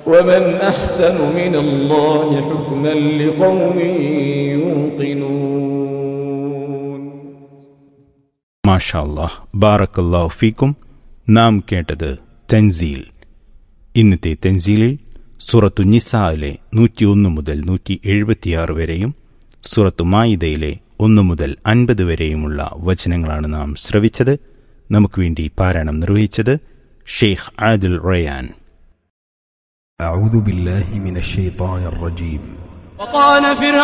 ومن أحسن من الله حكما لقوم يوقنون മാഷാ അല്ലാഹ് ബാറക്കല്ലാഹു ഫീക്കും നാം കേട്ടത് തൻസീൽ ഇന്നത്തെ തൻസീലിൽ സൂറത്തു നിസായിലെ നൂറ്റിയൊന്ന് മുതൽ നൂറ്റി എഴുപത്തിയാറ് വരെയും സൂറത്തു മായിദയിലെ ഒന്ന് മുതൽ അൻപത് വരെയുമുള്ള വചനങ്ങളാണ് നാം ശ്രവിച്ചത് നമുക്ക് വേണ്ടി പാരായണം നിർവഹിച്ചത് ഷെയ്ഖ് ആദിൽ റയാൻ أعوذ بالله من الشيطان الرجيم وقال فرعون